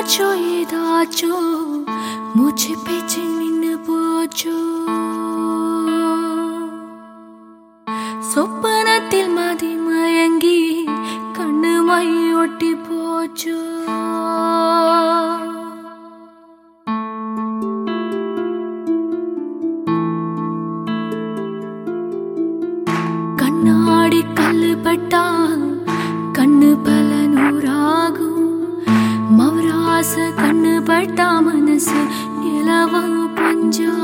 என்னாச்சோ ஏதாச்சோ மூச்சு பேச்சு நின்னு போச்சோ சொப்பனத்தில் மதி மயங்கி கண்ணு மை ஒட்டி போச்சோ கண்ணாடி கல்லு பட்டா கண்ணு பல நூறாகும் மவராச கண்ணு பட்டா மனசு இலவம் பஞ்சா